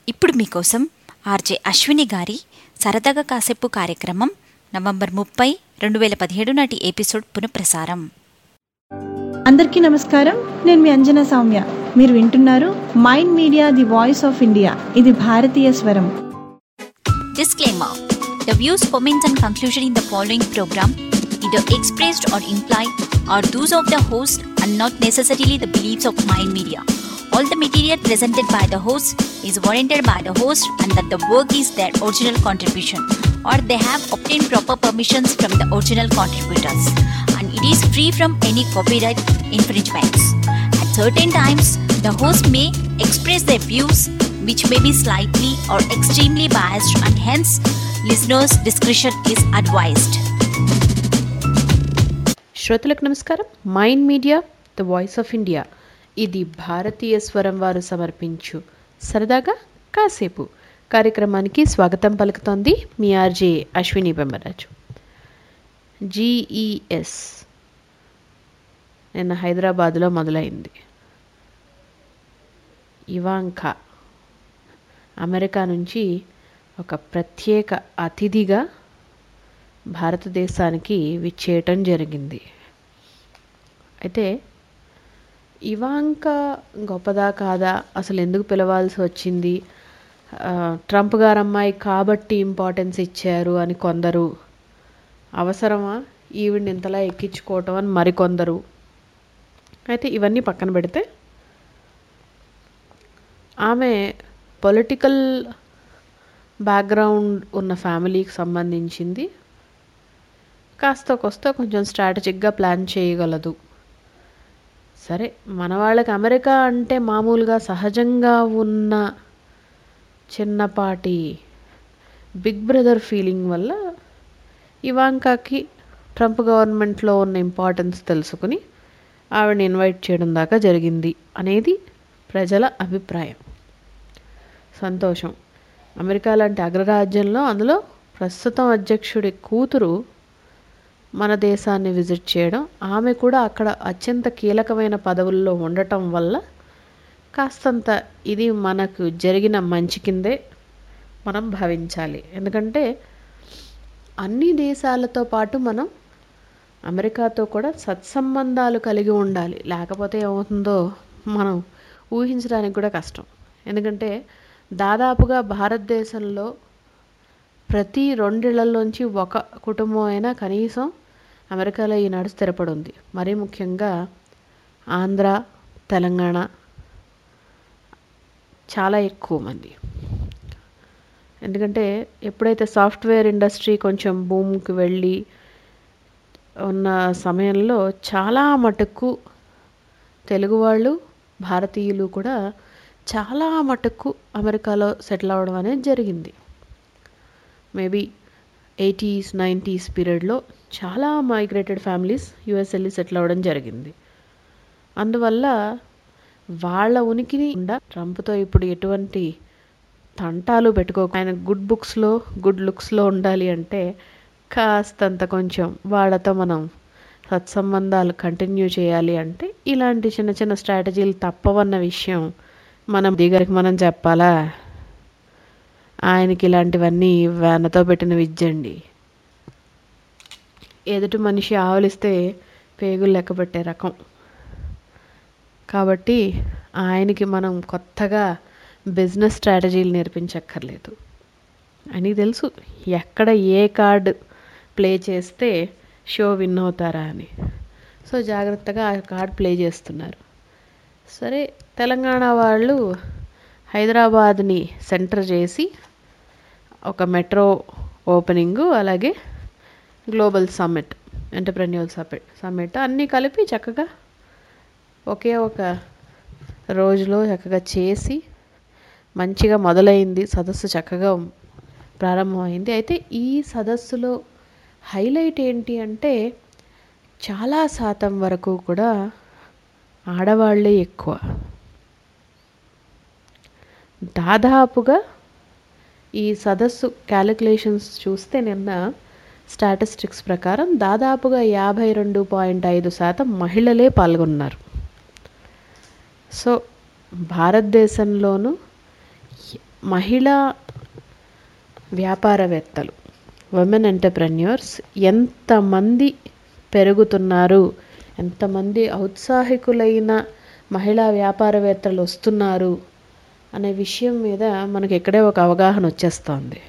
ఇప్పుడు మీకోసం ఆర్జే అశ్విని గారి సరదాగా కాసేపు కార్యక్రమం నవంబర్ ముప్పై రెండు వేల పదిహేడు నాటి ఎపిసోడ్ పునఃప్రసారం అందరికీ నమస్కారం నేను మీ అంజనా సౌమ్య మీరు వింటున్నారు mind media the voice of India ఇది భారతీయ స్వరం Disclaimer The views, comments, and conclusion in the following program, either expressed or implied, are those of the host and not necessarily the beliefs of Mind Media. All the material presented by the host is warranted by the host and that the work is their original contribution or they have obtained proper permissions from the original contributors and it is free from any copyright infringements. At certain times, the host may express their views which may be slightly or extremely biased and hence listeners' discretion is advised. శ్రోతలకు నమస్కారం mind media the voice of India ఇది భారతీయ స్వరం వారు సమర్పించు సరదాగా కాసేపు కార్యక్రమానికి స్వాగతం పలుకుతోంది మీ ఆర్జే అశ్విని బెమ్మరాజు జీఈఎస్ నిన్న హైదరాబాద్లో మొదలైంది ఇవాంకా అమెరికా నుంచి ఒక ప్రత్యేక అతిథిగా భారతదేశానికి విచ్చేయటం జరిగింది అయితే ఇవాంక గొప్పదా కాదా అసలు ఎందుకు పిలవాల్సి వచ్చింది ఆ, ట్రంప్ గారు అమ్మాయి కాబట్టి ఇంపార్టెన్స్ ఇచ్చారు అని కొందరు అవసరమా ఈవిడ్ని ఇంతలా ఎక్కించుకోవటం అని మరికొందరు అయితే ఇవన్నీ పక్కన పెడితే ఆమె పొలిటికల్ బ్యాక్గ్రౌండ్ ఉన్న ఫ్యామిలీకి సంబంధించింది కాస్త కొస్త కొంచెం స్ట్రాటజిక్గా ప్లాన్ చేయగలదు సరే మన వాళ్ళకి అమెరికా అంటే మామూలుగా సహజంగా ఉన్న చిన్నపాటి బిగ్ బ్రదర్ ఫీలింగ్ వల్ల ఇవాంకాకి ట్రంప్ గవర్నమెంట్లో ఉన్న ఇంపార్టెన్స్ తెలుసుకుని ఆవిడని ఇన్వైట్ చేయడం దాకా జరిగింది అనేది ప్రజల అభిప్రాయం సంతోషం అమెరికా లాంటి అగ్రరాజ్యంలో అందులో ప్రస్తుతం అధ్యక్షుడి కూతురు మన దేశాన్ని విజిట్ చేయడం ఆమె కూడా అక్కడ అత్యంత కీలకమైన పదవుల్లో ఉండటం వల్ల కాస్తంత ఇది మనకు జరిగిన మంచి కిందే మనం భావించాలి ఎందుకంటే అన్ని దేశాలతో పాటు మనం అమెరికాతో కూడా సత్సంబంధాలు కలిగి ఉండాలి లేకపోతే ఏమవుతుందో మనం ఊహించడానికి కూడా కష్టం ఎందుకంటే దాదాపుగా భారతదేశంలో ప్రతి రెండిళ్లలోంచి ఒక కుటుంబం అయినా కనీసం అమెరికాలో ఈనాడు స్థిరపడి ఉంది మరీ ముఖ్యంగా ఆంధ్ర తెలంగాణ చాలా ఎక్కువ మంది ఎందుకంటే ఎప్పుడైతే సాఫ్ట్వేర్ ఇండస్ట్రీ కొంచెం భూమికి వెళ్ళి ఉన్న సమయంలో చాలా మటుకు తెలుగు వాళ్ళు భారతీయులు కూడా చాలా మటుకు అమెరికాలో సెటిల్ అవ్వడం అనేది జరిగింది మేబీ ఎయిటీస్ నైంటీస్ పీరియడ్లో చాలా మైగ్రేటెడ్ ఫ్యామిలీస్ యుఎస్ వెళ్ళి సెటిల్ అవ్వడం జరిగింది అందువల్ల వాళ్ళ ఉనికిని ఉండ ట్రంప్తో ఇప్పుడు ఎటువంటి తంటాలు పెట్టుకో ఆయన గుడ్ బుక్స్లో గుడ్ లుక్స్లో ఉండాలి అంటే కాస్తంత కొంచెం వాళ్ళతో మనం సత్సంబంధాలు కంటిన్యూ చేయాలి అంటే ఇలాంటి చిన్న చిన్న స్ట్రాటజీలు తప్పవన్న విషయం మనం దిగరికి మనం చెప్పాలా ఆయనకి ఇలాంటివన్నీ వెనతో పెట్టిన విద్యండి ఎదుటి మనిషి ఆవలిస్తే పేగులు లెక్క పెట్టే రకం కాబట్టి ఆయనకి మనం కొత్తగా బిజినెస్ స్ట్రాటజీలు నేర్పించక్కర్లేదు అని తెలుసు ఎక్కడ ఏ కార్డ్ ప్లే చేస్తే షో విన్ అవుతారా అని సో జాగ్రత్తగా ఆ కార్డ్ ప్లే చేస్తున్నారు సరే తెలంగాణ వాళ్ళు హైదరాబాద్ని సెంటర్ చేసి ఒక మెట్రో ఓపెనింగు అలాగే global summit entrepreneur summit summit అన్నీ కలిపి చక్కగా ఒకే ఒక రోజులో చక్కగా చేసి మంచిగా మొదలైంది సదస్సు చక్కగా ప్రారంభమైంది అయితే ఈ సదస్సులో హైలైట్ ఏంటి అంటే చాలా శాతం వరకు కూడా ఆడవాళ్ళే ఎక్కువ దాదాపుగా ఈ సదస్సు క్యాలిక్యులేషన్స్ చూస్తే నిన్న స్టాటిస్టిక్స్ ప్రకారం దాదాపుగా యాభై రెండు పాయింట్ ఐదు శాతం మహిళలే పాల్గొన్నారు సో భారతదేశంలోనూ మహిళా వ్యాపారవేత్తలు ఉమెన్ ఎంటర్ప్రెన్యూర్స్ ఎంతమంది పెరుగుతున్నారు ఎంతమంది ఔత్సాహికులైన మహిళా వ్యాపారవేత్తలు వస్తున్నారు అనే విషయం మీద మనకి ఇక్కడే ఒక అవగాహన వచ్చేస్తోంది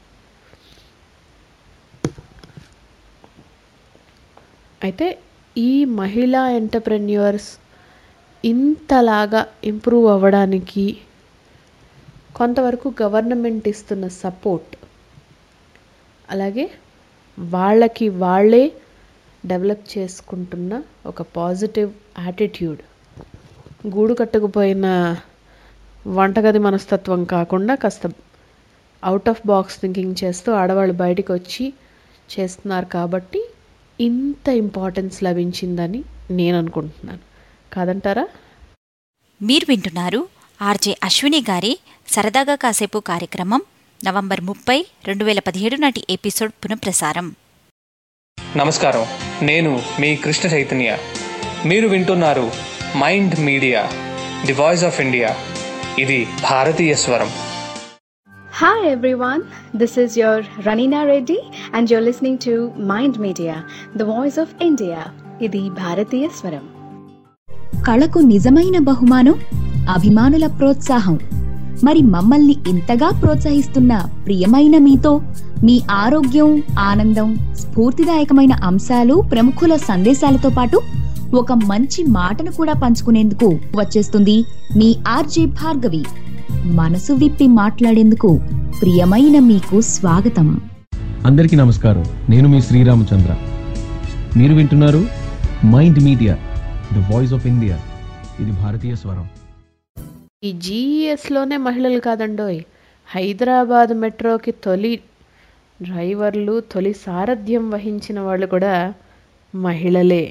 అయితే ఈ మహిళా ఎంటర్ప్రెన్యూర్స్ ఇంతలాగా ఇంప్రూవ్ అవ్వడానికి కొంతవరకు గవర్నమెంట్ ఇస్తున్న సపోర్ట్ అలాగే వాళ్ళకి వాళ్ళే డెవలప్ చేసుకుంటున్న ఒక పాజిటివ్ యాటిట్యూడ్ గూడు కట్టుకుపోయిన వంటగది మనస్తత్వం కాకుండా కాస్త అవుట్ ఆఫ్ బాక్స్ థింకింగ్ చేస్తూ ఆడవాళ్ళు బయటికి వచ్చి చేస్తున్నారు కాబట్టి ఇంత ఇంపార్టెన్స్ లభించిందని నేను అనుకుంటున్నాను కాదంటారా మీరు వింటున్నారు ఆర్జే అశ్విని గారి సరదాగా కాసేపు కార్యక్రమం నవంబర్ ముప్పై రెండు వేల పదిహేడు నాటి ఎపిసోడ్ పునఃప్రసారం నమస్కారం నేను మీ కృష్ణ చైతన్య మీరు వింటున్నారు mind media the voice of India ఇది భారతీయ స్వరం Hi everyone, this is your Ranina Reddy and you're listening to Mind Media, the voice of India. ఇది భారతీయ స్వరం కళకు నిజమైన బహుమానం అభిమానుల ప్రోత్సాహం మరి మమ్మల్ని ఇంతగా ప్రోత్సహిస్తున్న ప్రియమైన మీతో మీ ఆరోగ్యం ఆనందం స్ఫూర్తిదాయకమైన అంశాలు ప్రముఖుల సందేశాలతో పాటు ఒక మంచి మాటను కూడా పంచుకునేందుకు వచ్చేస్తుంది మీ ఆర్జే భార్గవి మనసు విప్పి మాట్లాడేందుకు ప్రియమైన మీకు స్వాగతం అందరికీ నమస్కారం నేను మీ శ్రీరామచంద్ర మీరు వింటున్నారు mind media the voice of India ఇది భారతీయ స్వరం ఈ జీఈఎస్లోనే మహిళలు కాదండోయ్ హైదరాబాద్ మెట్రోకి తొలి డ్రైవర్లు తొలి సారథ్యం వహించిన వాళ్ళు కూడా మహిళలే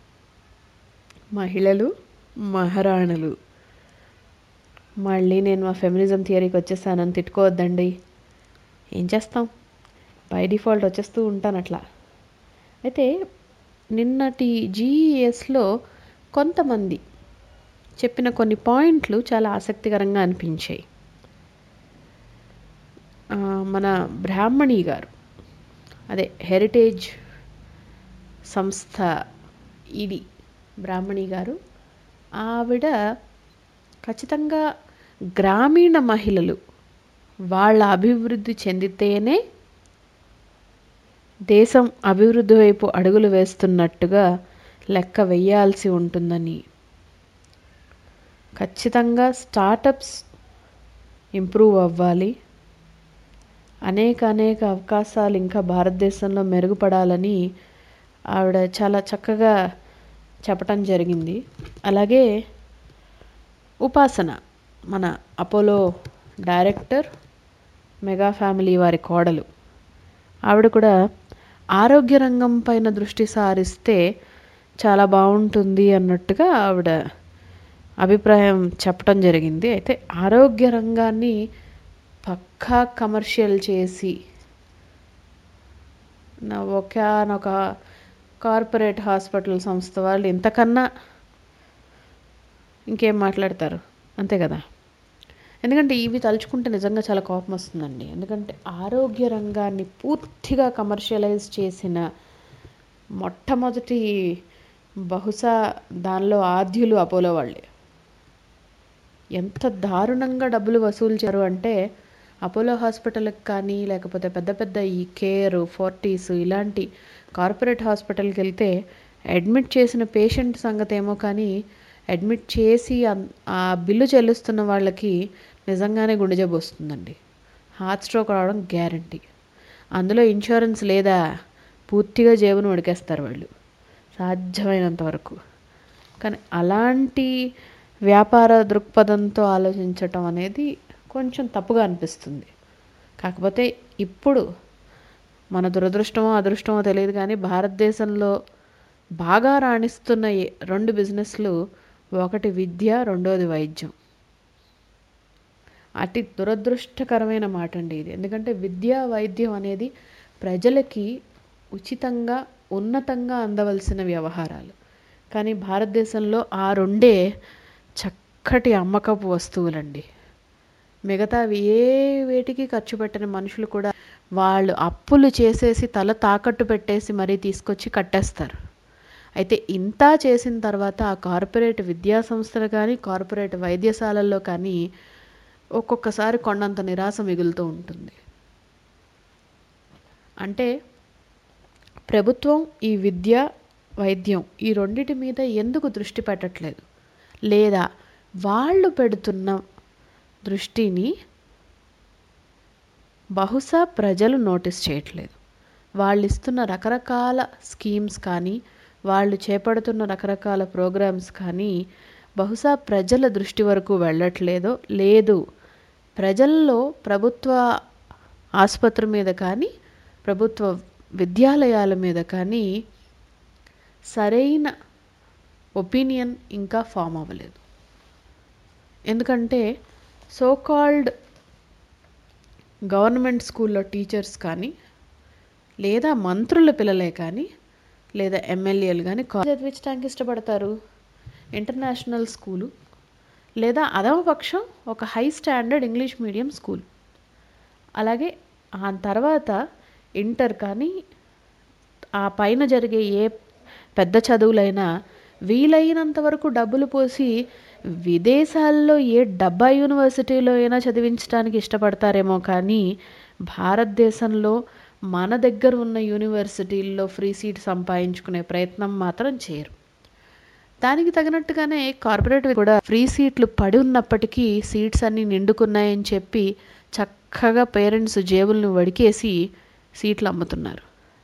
మహిళలు మహారాణులు మళ్ళీ నేను మా ఫెమినిజం థియరీకి వచ్చేసానని తిట్టుకోవద్దండి ఏం చేస్తాం బై డిఫాల్ట్ వచ్చేస్తూ ఉంటాను అట్లా అయితే నిన్నటి జీఈఎస్లో కొంతమంది చెప్పిన కొన్ని పాయింట్లు చాలా ఆసక్తికరంగా అనిపించాయి ఆ, మన బ్రాహ్మణి గారు అదే హెరిటేజ్ సంస్థ ఇది బ్రాహ్మణి గారు ఆవిడ ఖచ్చితంగా గ్రామీణ మహిళలు వాళ్ళ అభివృద్ధి చెందితేనే దేశం అభివృద్ధి వైపు అడుగులు వేస్తున్నట్టుగా లెక్క వెయ్యాల్సి ఉంటుందని ఖచ్చితంగా స్టార్టప్స్ ఇంప్రూవ్ అవ్వాలి అనేక అనేక అవకాశాలు ఇంకా భారతదేశంలో మెరుగుపడాలని ఆవిడ చాలా చక్కగా చెప్పటం జరిగింది అలాగే ఉపాసన మన అపోలో డైరెక్టర్ మెగా ఫ్యామిలీ వారి కోడలు ఆవిడ కూడా ఆరోగ్య రంగం పైన దృష్టి సారిస్తే చాలా బాగుంటుంది అన్నట్టుగా ఆవిడ అభిప్రాయం చెప్పటం జరిగింది అయితే ఆరోగ్య రంగాన్ని పక్కా కమర్షియల్ చేసి నా ఒకనొక కార్పొరేట్ హాస్పిటల్ సంస్థ వాళ్ళు ఇంతకన్నా ఇంకేం మాట్లాడతారు అంతే కదా ఎందుకంటే ఇవి తలుచుకుంటే నిజంగా చాలా కోపం వస్తుందండి ఎందుకంటే ఆరోగ్య రంగాన్ని పూర్తిగా కమర్షియలైజ్ చేసిన మొట్టమొదటి బహుశా దానిలో ఆద్యులు అపోలో వాళ్ళే ఎంత దారుణంగా డబ్బులు వసూలు చేశారు అంటే అపోలో హాస్పిటల్కి కానీ లేకపోతే పెద్ద పెద్ద ఈ కేర్ ఫోర్టీస్ ఇలాంటి కార్పొరేట్ హాస్పిటల్కి వెళ్తే అడ్మిట్ చేసిన పేషెంట్ సంగతి ఏమో కానీ అడ్మిట్ చేసి అన్- ఆ బిల్లు చెల్లిస్తున్న వాళ్ళకి నిజంగానే గుండె జబ్బు వస్తుందండి హార్ట్ స్ట్రోక్ రావడం గ్యారంటీ అందులో ఇన్సూరెన్స్ లేదా పూర్తిగా జేబును ఉడికేస్తారు వాళ్ళు సాధ్యమైనంత వరకు కానీ అలాంటి వ్యాపార దృక్పథంతో ఆలోచించటం అనేది కొంచెం తప్పుగా అనిపిస్తుంది కాకపోతే ఇప్పుడు మన దురదృష్టమో అదృష్టమో తెలియదు కానీ భారతదేశంలో బాగా రాణిస్తున్న ఏ- రెండు బిజినెస్లు ఒకటి విద్య రెండోది వైద్యం అతి దురదృష్టకరమైన మాట అండి ఇది ఎందుకంటే విద్య వైద్యం అనేది ప్రజలకి ఉచితంగా ఉన్నతంగా అందవలసిన వ్యవహారాలు కానీ భారతదేశంలో ఆ రెండే చక్కటి అమ్మకపు వస్తువులండి మిగతావి ఏ వేటికి ఖర్చు పెట్టని మనుషులు కూడా వాళ్ళు అప్పులు చేసేసి తల తాకట్టు పెట్టేసి మరీ తీసుకొచ్చి కట్టేస్తారు అయితే ఇంత చేసిన తర్వాత ఆ కార్పొరేట్ విద్యా సంస్థలు కానీ కార్పొరేట్ వైద్యశాలల్లో కానీ ఒక్కొక్కసారి కొండంత నిరాశ మిగులుతూ ఉంటుంది అంటే ప్రభుత్వం ఈ విద్య వైద్యం ఈ రెండిటి మీద ఎందుకు దృష్టి పెట్టట్లేదు లేదా వాళ్ళు పెడుతున్న దృష్టిని బహుశా ప్రజలు నోటీస్ చేయట్లేదు వాళ్ళు ఇస్తున్న రకరకాల స్కీమ్స్ కానీ వాళ్ళు చేపడుతున్న రకరకాల ప్రోగ్రామ్స్ కానీ బహుశా ప్రజల దృష్టి వరకు వెళ్ళట్లేదో లేదు ప్రజల్లో ప్రభుత్వ ఆసుపత్రి మీద కానీ ప్రభుత్వ విద్యాలయాల మీద కానీ సరైన ఒపీనియన్ ఇంకా ఫామ్ అవ్వలేదు ఎందుకంటే సో కాల్డ్ గవర్నమెంట్ స్కూల్లో టీచర్స్ కానీ లేదా మంత్రుల పిల్లలే కానీ లేదా ఎమ్మెల్యేలు కానీ కాలేజ్ చదివించడానికి ఇష్టపడతారు ఇంటర్నేషనల్ స్కూలు లేదా అధమపక్షం ఒక high standard English medium school అలాగే ఆ తర్వాత ఇంటర్ కానీ ఆ పైన జరిగే ఏ పెద్ద చదువులైనా వీలైనంత వరకు డబ్బులు పోసి విదేశాల్లో ఏ డబ్బా యూనివర్సిటీలో అయినా చదివించడానికి ఇష్టపడతారేమో కానీ భారతదేశంలో మన దగ్గర ఉన్న యూనివర్సిటీల్లో ఫ్రీ సీట్ సంపాదించుకునే ప్రయత్నం మాత్రం చేయరు దానికి తగినట్టుగానే కార్పొరేట్ కూడా ఫ్రీ సీట్లు పడి ఉన్నప్పటికీ సీట్స్ అన్నీ నిండుకున్నాయని చెప్పి చక్కగా పేరెంట్స్ జేబులను వడికేసి సీట్లు అమ్ముతున్నారు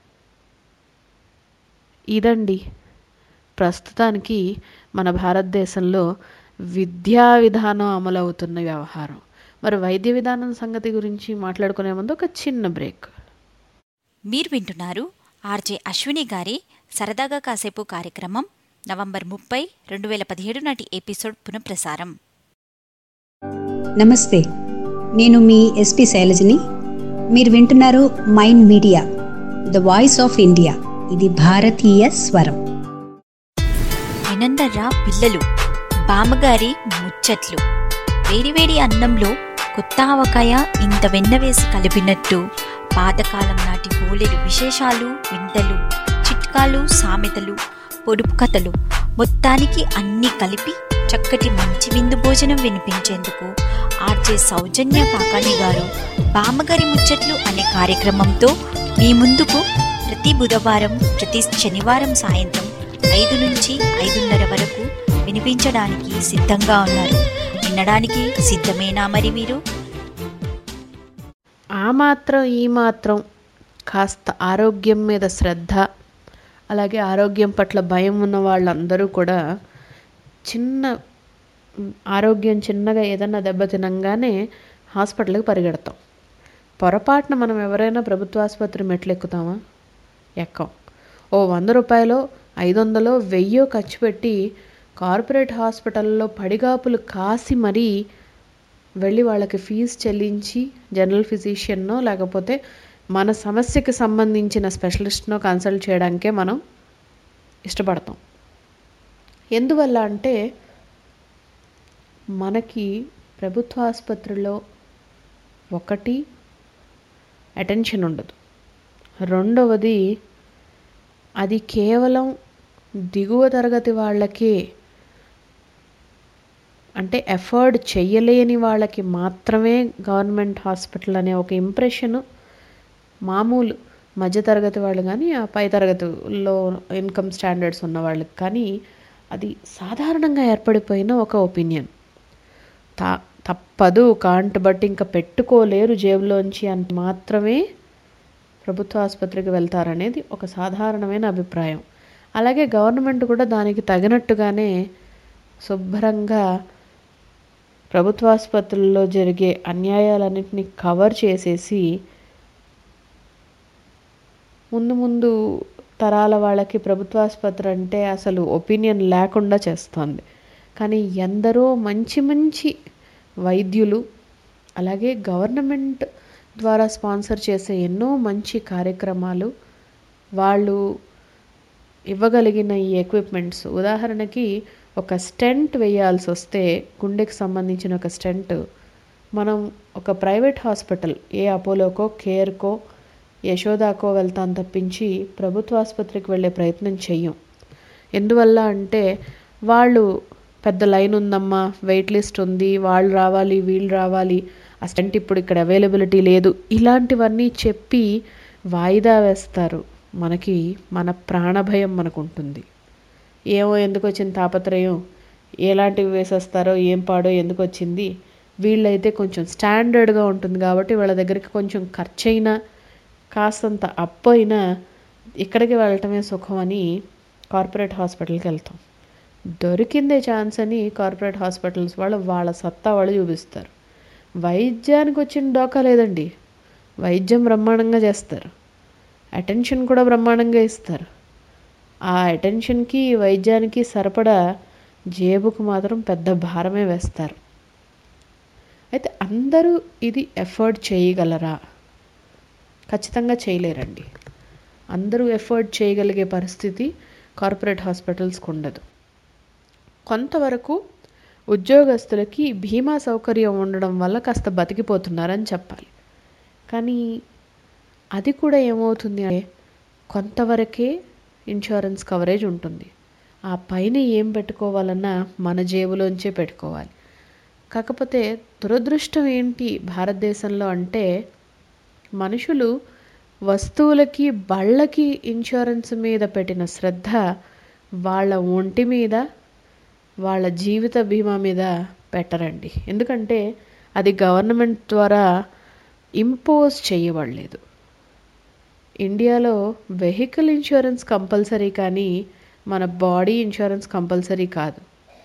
ఇదండి ప్రస్తుతానికి మన భారతదేశంలో విద్యా విధానం అమలవుతున్న వ్యవహారం మరి వైద్య విధానం సంగతి గురించి మాట్లాడుకునే ముందు ఒక చిన్న బ్రేక్ మీరు వింటున్నారు ఆర్జే అశ్విని గారి సరదాగా కాసేపు కార్యక్రమం నవంబర్ ముప్పై రెండు వేల పదిహేడు నాటి ఎపిసోడ్ పునఃప్రసారం నమస్తే నేను మీ ఎస్పి శైలజని మీరు వింటున్నారు mind media the voice of India ఇది భారతీయ స్వరం వినందర్రా పిల్లలు బామ్మగారి ముచ్చట్లు వేడివేడి అన్నంలో కొత్త ఆవకాయ ఇంత వెన్న వేసి కలిపినట్టు పాతకాలం నాటి హోళీలు విశేషాలు వింతలు చిట్కాలు సామెతలు పొడుపు కథలు మొత్తానికి అన్నీ కలిపి చక్కటి మంచి విందు భోజనం వినిపించేందుకు ఆర్జే సౌజన్య కాకాణి గారు బామ్మగారి ముచ్చట్లు అనే కార్యక్రమంతో మీ ముందుకు ప్రతి బుధవారం ప్రతి శనివారం సాయంత్రం ఐదు నుంచి ఐదున్నర వరకు వినిపించడానికి సిద్ధంగా ఉన్నారు వినడానికి సిద్ధమేనా మరి మీరు ఆ మాత్రం ఈ మాత్రం కాస్త ఆరోగ్యం మీద శ్రద్ధ అలాగే ఆరోగ్యం పట్ల భయం ఉన్న వాళ్ళందరూ కూడా చిన్న మ్, ఆరోగ్యం చిన్నగా ఏదన్నా దెబ్బతినంగానే హాస్పిటల్కి పరిగెడతాం పొరపాటున మనం ఎవరైనా ప్రభుత్వ ఆసుపత్రి మెట్లు ఎక్కుతామా ఎక్కం ఓ వంద రూపాయలో ఐదు వందలో వెయ్యో ఖర్చు పెట్టి కార్పొరేట్ హాస్పిటల్లో పడిగాపులు కాసి మరీ వెళ్ళి వాళ్ళకి ఫీజు చెల్లించి జనరల్ ఫిజిషియన్నో లేకపోతే మన సమస్యకి సంబంధించిన స్పెషలిస్ట్నో కన్సల్ట్ చేయడానికే మనం ఇష్టపడతాం ఎందువల్ల అంటే మనకి ప్రభుత్వ ఆసుపత్రిలో ఒకటి అటెన్షన్ ఉండదు రెండవది అది కేవలం దిగువ తరగతి వాళ్ళకే అంటే ఎఫర్డ్ చెయ్యలేని వాళ్ళకి మాత్రమే గవర్నమెంట్ హాస్పిటల్ అనే ఒక ఇంప్రెషను మామూలు మధ్యతరగతి వాళ్ళు కానీ ఆ పై తరగతిలో ఇన్కమ్ స్టాండర్డ్స్ ఉన్న వాళ్ళకి కానీ అది సాధారణంగా ఏర్పడిపోయిన ఒక ఒపీనియన్ తా తప్పదు కాంట్ బట్టి ఇంకా పెట్టుకోలేరు జేబులోంచి అని మాత్రమే ప్రభుత్వ ఆసుపత్రికి వెళ్తారనేది ఒక సాధారణమైన అభిప్రాయం అలాగే గవర్నమెంట్ కూడా దానికి తగినట్టుగానే శుభ్రంగా ప్రభుత్వ ఆసుపత్రుల్లో జరిగే అన్యాయాలన్నింటినీ కవర్ చేసేసి ముందు ముందు తరాల వాళ్ళకి ప్రభుత్వ ఆసుపత్రి అంటే అసలు ఒపీనియన్ లేకుండా చేస్తోంది కానీ ఎందరో మంచి మంచి వైద్యులు అలాగే గవర్నమెంట్ ద్వారా స్పాన్సర్ చేసే ఎన్నో మంచి కార్యక్రమాలు వాళ్ళు ఇవ్వగలిగిన ఈ ఎక్విప్మెంట్స్ ఉదాహరణకి ఒక స్టెంట్ వేయాల్సి వస్తే గుండెకి సంబంధించిన ఒక స్టెంట్ మనం ఒక ప్రైవేట్ హాస్పిటల్ ఏ అపోలోకో కేర్కో యశోదాకో వెళ్తాం తప్పించి ప్రభుత్వ ఆసుపత్రికి వెళ్ళే ప్రయత్నం చెయ్యం ఎందువల్ల అంటే వాళ్ళు పెద్ద లైన్ ఉందమ్మా వెయిట్ లిస్ట్ ఉంది వాళ్ళు రావాలి వీళ్ళు రావాలి అసలు ఇప్పుడు ఇక్కడ అవైలబిలిటీ లేదు ఇలాంటివన్నీ చెప్పి వాయిదా వేస్తారు మనకి మన ప్రాణభయం మనకు ఉంటుంది ఏమో ఎందుకు వచ్చిన తాపత్రయం ఎలాంటివి వేసేస్తారో ఏం పాడో ఎందుకు వచ్చింది వీళ్ళైతే కొంచెం స్టాండర్డ్గా ఉంటుంది కాబట్టి వాళ్ళ దగ్గరికి కొంచెం ఖర్చు అయినా కాస్తంత అప్పు అయినా ఇక్కడికి వెళ్ళటమే సుఖం అని కార్పొరేట్ హాస్పిటల్కి వెళ్తాం దొరికిందే ఛాన్స్ అని కార్పొరేట్ హాస్పిటల్స్ వాళ్ళు వాళ్ళ సత్తా వాళ్ళు చూపిస్తారు వైద్యానికి వచ్చిన డోకా లేదండి వైద్యం బ్రహ్మాండంగా చేస్తారు అటెన్షన్ కూడా బ్రహ్మాండంగా ఇస్తారు ఆ అటెన్షన్కి వైద్యానికి సరిపడా జేబుకు మాత్రం పెద్ద భారమే వేస్తారు అయితే అందరూ ఇది ఎఫర్ట్ చేయగలరా ఖచ్చితంగా చేయలేరండి అందరూ ఎఫర్ట్ చేయగలిగే పరిస్థితి కార్పొరేట్ హాస్పిటల్స్కి ఉండదు కొంతవరకు ఉద్యోగస్తులకి బీమా సౌకర్యం ఉండడం వల్ల కాస్త బతికిపోతున్నారని చెప్పాలి కానీ అది కూడా ఏమవుతుంది అంటే కొంతవరకే ఇన్సూరెన్స్ కవరేజ్ ఉంటుంది ఆ పైన ఏం పెట్టుకోవాలన్నా మన జేబులోంచే పెట్టుకోవాలి కాకపోతే దురదృష్టం ఏంటి భారతదేశంలో అంటే మనుషులు వస్తువులకి బళ్ళకి ఇన్సూరెన్స్ మీద పెట్టిన శ్రద్ధ వాళ్ళ ఒంటి మీద వాళ్ళ జీవిత బీమా మీద పెట్టరండి ఎందుకంటే అది గవర్నమెంట్ ద్వారా ఇంపోజ్ చేయబడలేదు ఇండియాలో వెహికల్ ఇన్సూరెన్స్ కంపల్సరీ కానీ మన బాడీ ఇన్సూరెన్స్ కంపల్సరీ కాదు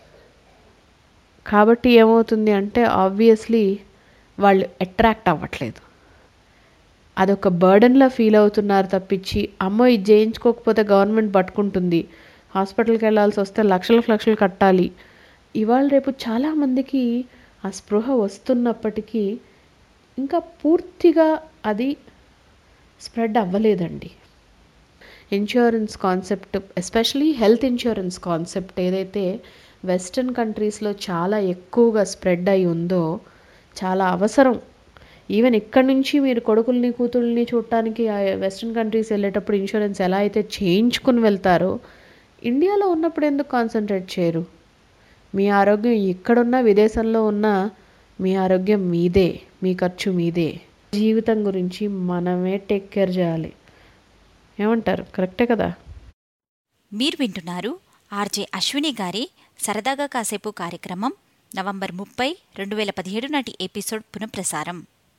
కాబట్టి ఏమవుతుంది అంటే ఆబ్వియస్లీ వాళ్ళు అట్రాక్ట్ అవ్వట్లేదు అదొక బర్డన్లా ఫీల్ అవుతున్నారు తప్పించి అమ్మో ఇది చేయించుకోకపోతే గవర్నమెంట్ పట్టుకుంటుంది హాస్పిటల్కి వెళ్ళాల్సి వస్తే లక్షలకు లక్షలు కట్టాలి ఇవాళ రేపు చాలామందికి ఆ స్పృహ వస్తున్నప్పటికీ ఇంకా పూర్తిగా అది స్ప్రెడ్ అవ్వలేదండి insurance concept especially health insurance concept ఏదైతే వెస్ట్రన్ కంట్రీస్లో చాలా ఎక్కువగా స్ప్రెడ్ అయి ఉందో చాలా అవసరం ఈవెన్ ఇక్కడ నుంచి మీరు కొడుకుల్ని కూతుళ్ళని చూడటానికి వెస్ట్రన్ కంట్రీస్ వెళ్ళేటప్పుడు ఇన్సూరెన్స్ ఎలా అయితే చేయించుకుని వెళ్తారో ఇండియాలో ఉన్నప్పుడు ఎందుకు కాన్సన్ట్రేట్ చేయరు మీ ఆరోగ్యం ఇక్కడున్న విదేశంలో ఉన్న మీ ఆరోగ్యం మీదే మీ ఖర్చు మీదే జీవితం గురించి మనమే టేక్ కేర్ చేయాలి ఏమంటారు కరెక్టే కదా మీరు వింటున్నారు ఆర్జే అశ్విని గారి సరదాగా కాసేపు కార్యక్రమం నవంబర్ ముప్పై రెండు వేల పదిహేడు నాటి ఎపిసోడ్ పునఃప్రసారం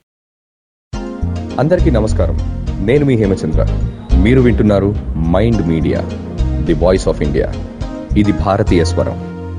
అందరికీ నమస్కారం నేను మీ హేమచంద్ర మీరు వింటున్నారు mind media the voice of India ఇది భారతీయ స్వరం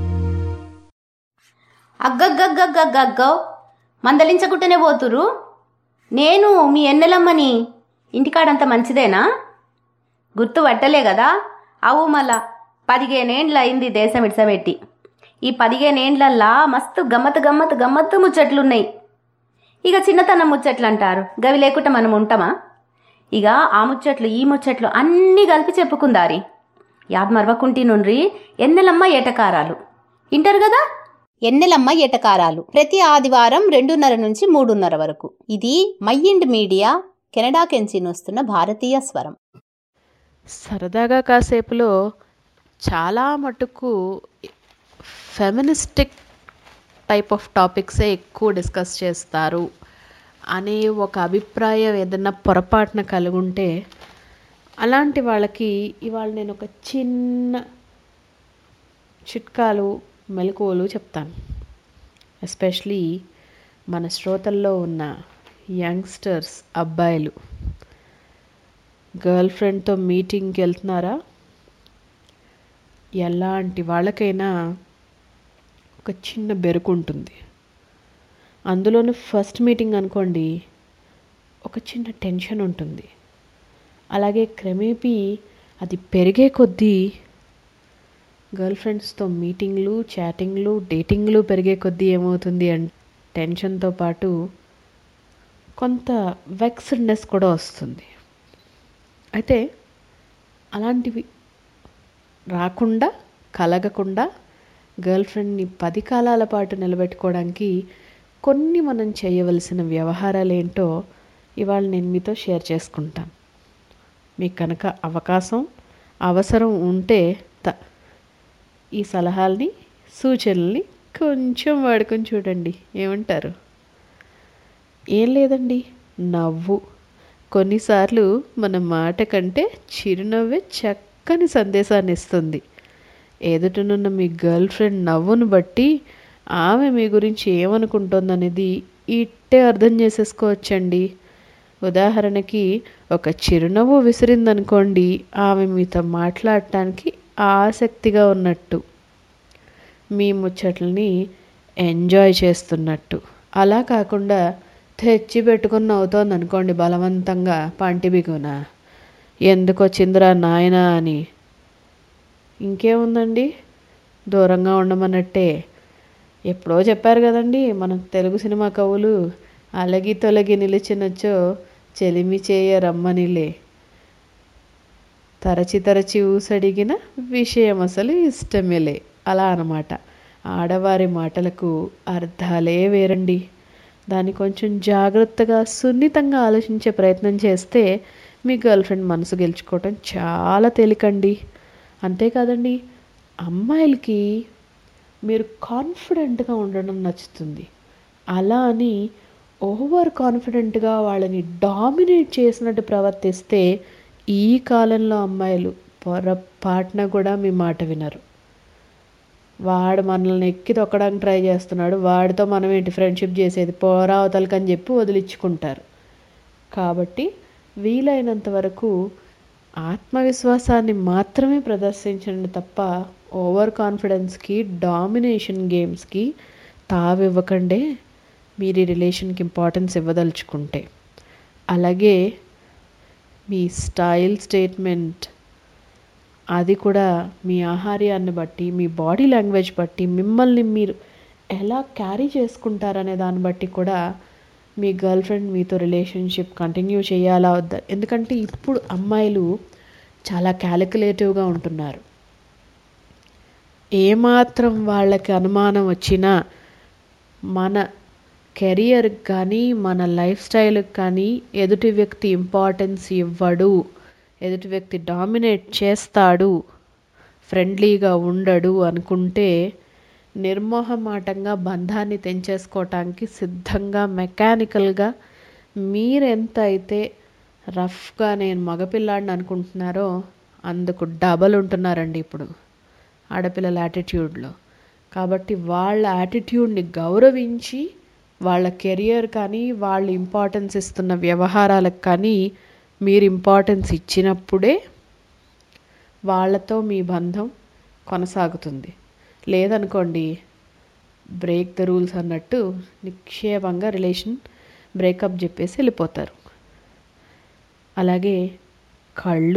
అగ్గగ్గగ్గగ్గగ్గో మందలించకుంటేనే పోతురు నేను మీ ఎన్నెలమ్మని ఇంటికాడంత మంచిదేనా గుర్తు పట్టలే కదా అవు మళ్ళా పదిహేనేండ్ల అయింది దేశం ఇడ్సబెట్టి ఈ పదిహేనేండ్లల్లా మస్తు గమ్మత్ గమ్మత్ గమ్మత్తు ముచ్చట్లున్నాయి ఇక చిన్నతనం ముచ్చట్లు అంటారు గవి లేకుండా మనం ఉంటామా ఇక ఆ ముచ్చట్లు ఈ ముచ్చట్లు అన్నీ కలిపి చెప్పుకుందారి యాద్ మరవకుంటి నుండ్రి ఎన్నెలమ్మ ఏటకారాలు ఇంటారు కదా ఎన్నెలమ్మ ఎటకారాలు ప్రతి ఆదివారం రెండున్నర నుంచి మూడున్నర వరకు ఇది మైండ్ మీడియా కెనడా కెంచి వస్తున్న భారతీయ స్వరం సరదాగా కాసేపులో చాలా మటుకు ఫెమినిస్టిక్ టైప్ ఆఫ్ టాపిక్సే ఎక్కువ డిస్కస్ చేస్తారు అనే ఒక అభిప్రాయం ఏదన్నా పొరపాటున కలిగి ఉంటే అలాంటి వాళ్ళకి ఇవాళ నేను ఒక చిన్న చిట్కాలు మెలకువలు చెప్తాను ఎస్పెషలీ మన శ్రోతల్లో ఉన్న యంగ్స్టర్స్ అబ్బాయిలు గర్ల్ ఫ్రెండ్తో మీటింగ్కి వెళ్తున్నారా ఎలాంటి వాళ్ళకైనా ఒక చిన్న బెరుకు ఉంటుంది అందులోనూ ఫస్ట్ మీటింగ్ అనుకోండి ఒక చిన్న టెన్షన్ ఉంటుంది అలాగే క్రమేపీ అది పెరిగే కొద్దీ గర్ల్ ఫ్రెండ్స్తో మీటింగ్లు చాటింగ్లు డేటింగ్లు పెరిగే కొద్దీ ఏమవుతుంది అంటే టెన్షన్తో పాటు కొంత వెక్స్డ్నెస్ కూడా వస్తుంది అయితే అలాంటివి రాకుండా కలగకుండా గర్ల్ ఫ్రెండ్ని పది కాలాల పాటు నిలబెట్టుకోవడానికి కొన్ని మనం చేయవలసిన వ్యవహారాలు ఏంటో ఇవాళ నేను మీతో షేర్ చేసుకుంటాను మీకు కనుక అవకాశం అవసరం ఉంటే త ఈ సలహాల్ని సూచనల్ని కొంచెం వాడుకొని చూడండి ఏమంటారు ఏం లేదండి నవ్వు కొన్నిసార్లు మన మాట కంటే చిరునవ్వే చక్కని సందేశాన్ని ఇస్తుంది ఎదుటనున్న మీ గర్ల్ ఫ్రెండ్ నవ్వును బట్టి ఆమె మీ గురించి ఏమనుకుంటుందనేది ఇట్టే అర్థం చేసేసుకోవచ్చండి ఉదాహరణకి ఒక చిరునవ్వు విసిరిందనుకోండి ఆమె మీతో మాట్లాడటానికి ఆసక్తిగా ఉన్నట్టు మీ ముచ్చట్లని ఎంజాయ్ చేస్తున్నట్టు అలా కాకుండా తెచ్చి పెట్టుకుని నవ్వుతోంది అనుకోండి బలవంతంగా పంటి బిగున ఎందుకు వచ్చిందిరా నాయనా అని ఇంకేముందండి దూరంగా ఉండమన్నట్టే ఎప్పుడో చెప్పారు కదండి మన తెలుగు సినిమా కవులు అలగి తొలగి నిలిచినచో చెలిమి చేయ రమ్మనిలే తరచి తరచి ఊసడిగిన విషయం అసలు ఇష్టమేలే అలా అనమాట ఆడవారి మాటలకు అర్థాలే వేరండి దాన్ని కొంచెం జాగ్రత్తగా సున్నితంగా ఆలోచించే ప్రయత్నం చేస్తే మీ గర్ల్ ఫ్రెండ్ మనసు గెలుచుకోవటం చాలా తేలికండి అంతేకాదండి అమ్మాయిలకి మీరు కాన్ఫిడెంట్గా ఉండడం నచ్చుతుంది అలా అని ఓవర్ కాన్ఫిడెంట్గా వాళ్ళని డామినేట్ చేసినట్టు ప్రవర్తిస్తే ఈ కాలంలో అమ్మాయిలు పొరపాటున కూడా మీ మాట వినరు వాడు మనల్ని ఎక్కి తొక్కడానికి ట్రై చేస్తున్నాడు వాడితో మనం ఏంటి ఫ్రెండ్షిప్ చేసేది పోరా అవతలకని చెప్పి వదిలించుకుంటారు కాబట్టి వీలైనంత వరకు ఆత్మవిశ్వాసాన్ని మాత్రమే ప్రదర్శించండి తప్ప ఓవర్ కాన్ఫిడెన్స్కి డామినేషన్ గేమ్స్కి తావివ్వకండే మీరు ఈ రిలేషన్కి ఇంపార్టెన్స్ ఇవ్వదలుచుకుంటే అలాగే మీ స్టైల్ స్టేట్మెంట్ అది కూడా మీ ఆహార్యాన్ని బట్టి మీ బాడీ లాంగ్వేజ్ బట్టి మిమ్మల్ని మీరు ఎలా క్యారీ చేసుకుంటారనే దాన్ని బట్టి కూడా మీ గర్ల్ ఫ్రెండ్ మీతో రిలేషన్షిప్ కంటిన్యూ చేయాలా వద్దా ఎందుకంటే ఇప్పుడు అమ్మాయిలు చాలా క్యాలిక్యులేటివ్గా ఉంటున్నారు ఏమాత్రం వాళ్ళకి అనుమానం వచ్చినా మన కెరియర్కి కానీ మన లైఫ్ స్టైల్కి కానీ ఎదుటి వ్యక్తి ఇంపార్టెన్స్ ఇవ్వడు ఎదుటి వ్యక్తి డామినేట్ చేస్తాడు ఫ్రెండ్లీగా ఉండడు అనుకుంటే నిర్మోహమాటంగా బంధాన్ని తెంచేసుకోవటానికి సిద్ధంగా మెకానికల్గా మీరెంత అయితే రఫ్గా నేను మగపిల్లాడిని అనుకుంటున్నారో అందుకు డబల్ ఉంటున్నారండి ఇప్పుడు ఆడపిల్లల యాటిట్యూడ్లో కాబట్టి వాళ్ళ యాటిట్యూడ్ని గౌరవించి వాళ్ళ కెరియర్ కానీ వాళ్ళు ఇంపార్టెన్స్ ఇస్తున్న వ్యవహారాలకు కానీ మీరు ఇంపార్టెన్స్ ఇచ్చినప్పుడే వాళ్ళతో మీ బంధం కొనసాగుతుంది లేదనుకోండి బ్రేక్ ద రూల్స్ అన్నట్టు నిక్షేపంగా రిలేషన్ బ్రేకప్ చెప్పేసి వెళ్ళిపోతారు అలాగే కళ్ళు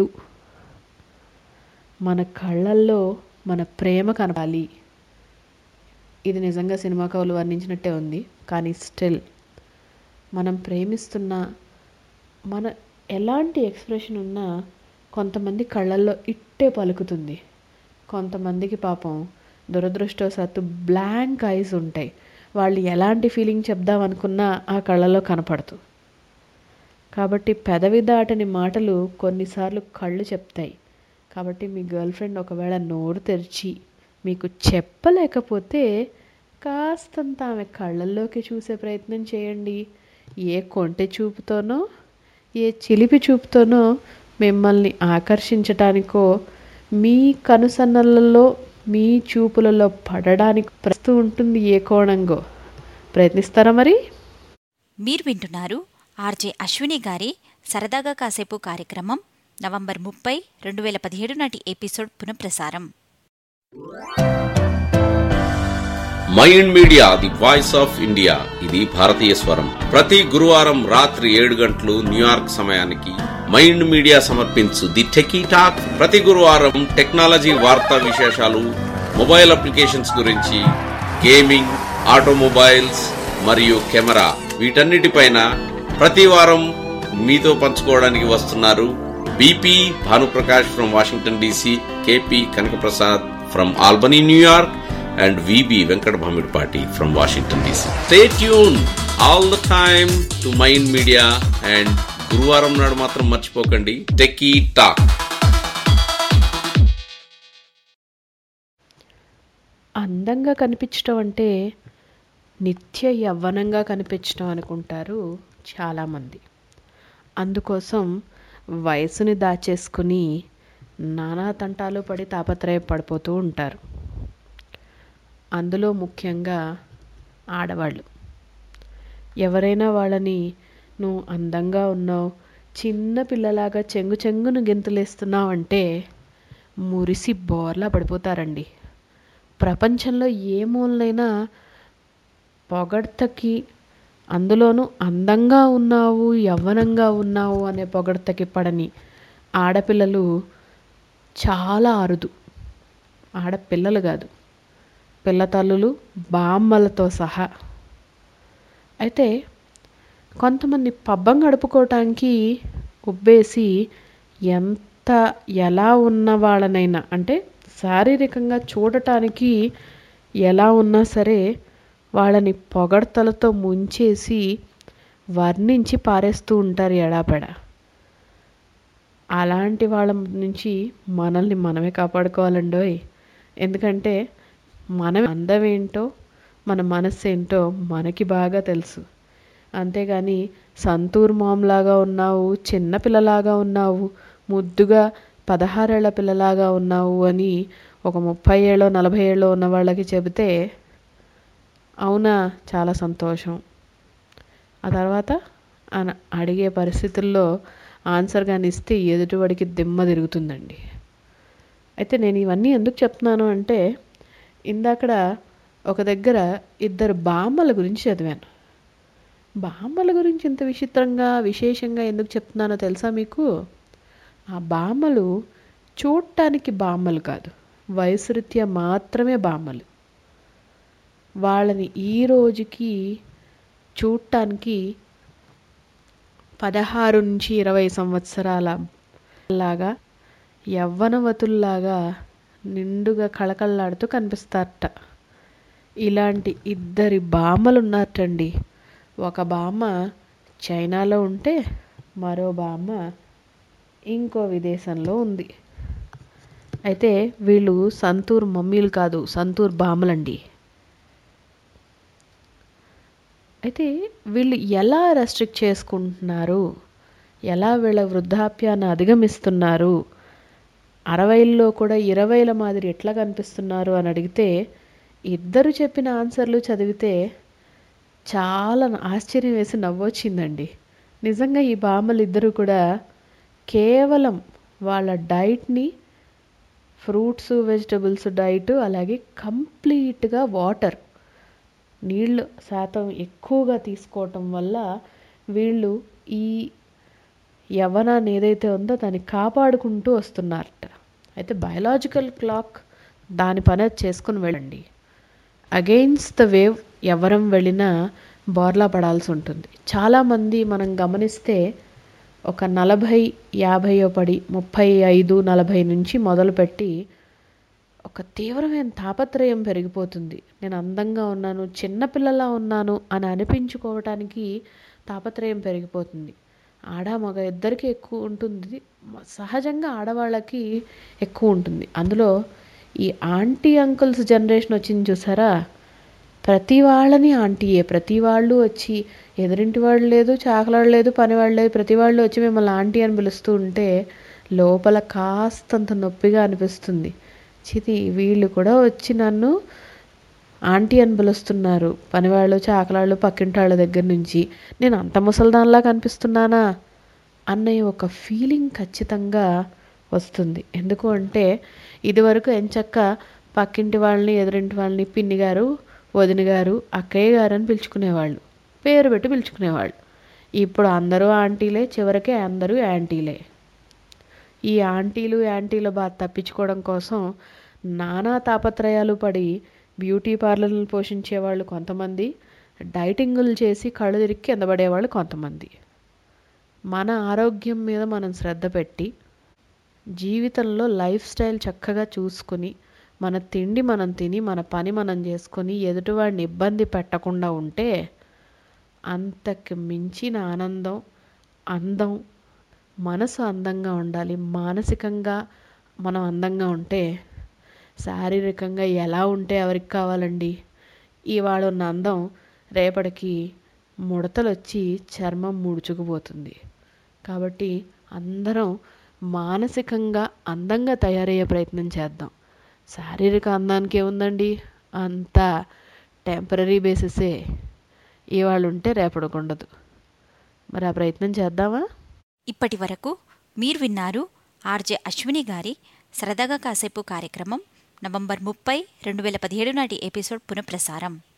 మన కళ్ళల్లో మన ప్రేమ కనపాలి ఇది నిజంగా సినిమా కవులు వర్ణించినట్టే ఉంది కానీ స్టిల్ మనం ప్రేమిస్తున్న మన ఎలాంటి ఎక్స్ప్రెషన్ ఉన్నా కొంతమంది కళ్ళల్లో ఇట్టే పలుకుతుంది కొంతమందికి పాపం దురదృష్టవశాత్తు బ్లాంక్ ఐస్ ఉంటాయి వాళ్ళు ఎలాంటి ఫీలింగ్ చెప్దాం అనుకున్నా ఆ కళ్ళలో కనపడదు కాబట్టి పెదవి దాటని మాటలు కొన్నిసార్లు కళ్ళు చెప్తాయి కాబట్టి మీ గర్ల్ ఫ్రెండ్ ఒకవేళ నోరు తెరిచి మీకు చెప్పలేకపోతే కాస్తంత ఆమె కళ్ళల్లోకి చూసే ప్రయత్నం చేయండి ఏ కొంటె చూపుతోనో ఏ చిలిపి చూపుతోనో మిమ్మల్ని ఆకర్షించటానికో మీ కనుసన్నలలో మీ చూపులలో పడడానికి ప్రస్తు ఉంటుంది ఏ కోణంగో ప్రయత్నిస్తారా మరి మీరు వింటున్నారు ఆర్జే అశ్విని గారి సరదాగా కాసేపు కార్యక్రమం నవంబర్ ముప్పై రెండు వేల పదిహేడు నాటి ఎపిసోడ్ పునఃప్రసారం mind media the voice of India ఇది భారతీయ స్వరం ప్రతి గురువారం రాత్రి ఏడు గంటలు న్యూయార్క్ సమయానికి మైండ్ మీడియా సమర్పించు ది టెకీ టాక్ ప్రతి గురువారం టెక్నాలజీ వార్తా విశేషాలు మొబైల్ అప్లికేషన్స్ గురించి గేమింగ్ ఆటోమొబైల్స్ మరియు కెమెరా వీటన్నిటిపైన ప్రతి వారం మీతో పంచుకోవడానికి వస్తున్నారు BP Bhanuprakash from Washington DC KP Kanakaprasad from Albany New York and VB Venkat Bhamidpati from Washington DC. Stay tuned all the time to Mind Media and గురువారం నాడు మాత్రం మర్చిపోకండి టెకీ టాక్ అందంగా కనిపించడం అంటే నిత్య యవ్వనంగా కనిపించడం అనుకుంటారు చాలామంది అందుకోసం వయసుని దాచేసుకుని నానా తంటాలు పడి తాపత్రయ పడిపోతూ ఉంటారు అందులో ముఖ్యంగా ఆడవాళ్ళు ఎవరైనా వాళ్ళని నువ్వు అందంగా ఉన్నావు చిన్న పిల్లలాగా చెంగు చెంగును గెంతులేస్తున్నావు అంటే మురిసి బోర్లా పడిపోతారండి ప్రపంచంలో ఏ మూలనైనా పొగడ్తకి అందులోనూ అందంగా ఉన్నావు యవ్వనంగా ఉన్నావు అనే పొగడ్తకి పడని ఆడపిల్లలు చాలా అరుదు ఆడపిల్లలు కాదు పిల్లతల్లులు బామ్మలతో సహా అయితే కొంతమంది పబ్బం గడుపుకోవటానికి ఉబ్బేసి ఎంత ఎలా ఉన్న వాళ్ళనైనా అంటే శారీరకంగా చూడటానికి ఎలా ఉన్నా సరే వాళ్ళని పొగడ్తలతో ముంచేసి వర్ణించి పారేస్తూ ఉంటారు ఎడాపెడ అలాంటి వాళ్ళ నుంచి మనల్ని మనమే కాపాడుకోవాలండోయ్ ఎందుకంటే మనం అందం ఏంటో మన మనస్సు ఏంటో మనకి బాగా తెలుసు అంతేగాని సంతూర్ మామ్లాగా ఉన్నావు చిన్న పిల్లలాగా ఉన్నావు ముద్దుగా పదహారేళ్ల పిల్లలాగా ఉన్నావు అని ఒక ముప్పై ఏళ్ళో నలభై ఏళ్ళో ఉన్న వాళ్ళకి చెబితే అవునా చాలా సంతోషం ఆ తర్వాత అన అడిగే పరిస్థితుల్లో ఆన్సర్ కానీ ఇస్తే ఎదుటివాడికి దిమ్మ తిరుగుతుందండి అయితే నేను ఇవన్నీ ఎందుకు చెప్తున్నాను అంటే ఇందాకడ ఒక దగ్గర ఇద్దరు బామ్మల గురించి చదివాను బామ్మల గురించి ఇంత విచిత్రంగా విశేషంగా ఎందుకు చెప్తున్నానో తెలుసా మీకు ఆ బామ్మలు చూడటానికి బామ్మలు కాదు వయసు రీత్యా మాత్రమే బామ్మలు వాళ్ళని ఈ రోజుకి చూడటానికి పదహారు నుంచి ఇరవై సంవత్సరాల లాగా యవ్వనవతుల్లాగా నిండుగా కళకళలాడుతూ కనిపిస్తారట ఇలాంటి ఇద్దరి బామ్మలు ఉన్నారటండి ఒక బామ్మ చైనాలో ఉంటే మరో బామ్మ ఇంకో విదేశంలో ఉంది అయితే వీళ్ళు సంతూర్ మమ్మీలు కాదు సంతూర్ బామ్మలండి అయితే వీళ్ళు ఎలా రెస్ట్రిక్ట్ చేసుకుంటున్నారు ఎలా వీళ్ళ వృద్ధాప్యాన్ని అధిగమిస్తున్నారు అరవైల్లో కూడా ఇరవైల మాదిరి ఎట్లా కనిపిస్తున్నారు అని అడిగితే ఇద్దరు చెప్పిన ఆన్సర్లు చదివితే చాలా ఆశ్చర్యం వేసి నవ్వొచ్చిందండి నిజంగా ఈ బామ్మలు ఇద్దరు కూడా కేవలం వాళ్ళ డైట్ని ఫ్రూట్స్ వెజిటబుల్స్ డైట్ అలాగే కంప్లీట్గా వాటర్ నీళ్ళు శాతం ఎక్కువగా తీసుకోవటం వల్ల వీళ్ళు ఈ యవ్వనాన్ని ఏదైతే ఉందో దాన్ని కాపాడుకుంటూ వస్తున్నారట అయితే బయలాజికల్ క్లాక్ దాని పని అది చేసుకుని వెళ్ళండి అగెయిన్స్ట్ ద వేవ్ ఎవరం వెళ్ళినా బోర్లా పడాల్సి ఉంటుంది చాలామంది మనం గమనిస్తే ఒక నలభై యాభైయో పడి ముప్పై ఐదు నలభై నుంచి మొదలుపెట్టి ఒక తీవ్రమైన తాపత్రయం పెరిగిపోతుంది నేను అందంగా ఉన్నాను చిన్నపిల్లలా ఉన్నాను అని అనిపించుకోవటానికి తాపత్రయం పెరిగిపోతుంది ఆడ మగ ఇద్దరికి ఎక్కువ ఉంటుంది సహజంగా ఆడవాళ్ళకి ఎక్కువ ఉంటుంది అందులో ఈ ఆంటీ అంకుల్స్ జనరేషన్ వచ్చింది చూసారా ప్రతి వాళ్ళని ఆంటీయే ప్రతి వాళ్ళు వచ్చి ఎదురింటి వాళ్ళు లేదు చాకలాడు లేదు పనివాళ్ళు లేదు ప్రతి వాళ్ళు వచ్చి మిమ్మల్ని ఆంటీ అని పిలుస్తూ ఉంటే లోపల కాస్తంత నొప్పిగా అనిపిస్తుంది చిది వీళ్ళు కూడా వచ్చి నన్ను ఆంటీ అని పిలుస్తున్నారు పనివాళ్ళు చాకలాళ్ళు పక్కింటి వాళ్ళ దగ్గర నుంచి నేను అంత ముసల్దాన్లా కనిపిస్తున్నానా అనే ఒక ఫీలింగ్ ఖచ్చితంగా వస్తుంది ఎందుకు అంటే ఇదివరకు ఎంచక్క పక్కింటి వాళ్ళని ఎదురింటి వాళ్ళని పిన్ని గారు వదిన గారు అక్కయ్య గారు అని పిలుచుకునేవాళ్ళు పేరు పెట్టి పిలుచుకునేవాళ్ళు ఇప్పుడు అందరూ ఆంటీలే చివరికి అందరూ యాంటీలే ఈ ఆంటీలు యాంటీల బాధ తప్పించుకోవడం కోసం నానా తాపత్రయాలు పడి బ్యూటీ పార్లర్లను పోషించే వాళ్ళు కొంతమంది డైటింగులు చేసి కళ్ళు తిరిగి కింద పడేవాళ్ళు కొంతమంది మన ఆరోగ్యం మీద మనం శ్రద్ధ పెట్టి జీవితంలో లైఫ్ స్టైల్ చక్కగా చూసుకుని మన తిండి మనం తిని మన పని మనం చేసుకొని ఎదుటివాడిని ఇబ్బంది పెట్టకుండా ఉంటే అంతకు మించిన ఆనందం అందం మనసు అందంగా ఉండాలి మానసికంగా మనం అందంగా ఉంటే శారీరకంగా ఎలా ఉంటే ఎవరికి కావాలండి ఇవాళ ఉన్న అందం రేపటికి ముడతలు వచ్చి చర్మం ముడుచుకుపోతుంది కాబట్టి అందరం మానసికంగా అందంగా తయారయ్యే ప్రయత్నం చేద్దాం శారీరక అందానికి ఏముందండి అంతా టెంపరీ బేసిసే ఇవాళ ఉంటే రేపటికి ఉండదు మరి ఆ ప్రయత్నం చేద్దామా ఇప్పటి వరకు మీరు విన్నారు ఆర్జే అశ్విని గారి సరదాగా కాసేపు కార్యక్రమం నవంబర్ ముప్పై రెండు వేల పదిహేడు నాటి ఎపిసోడ్ పునఃప్రసారం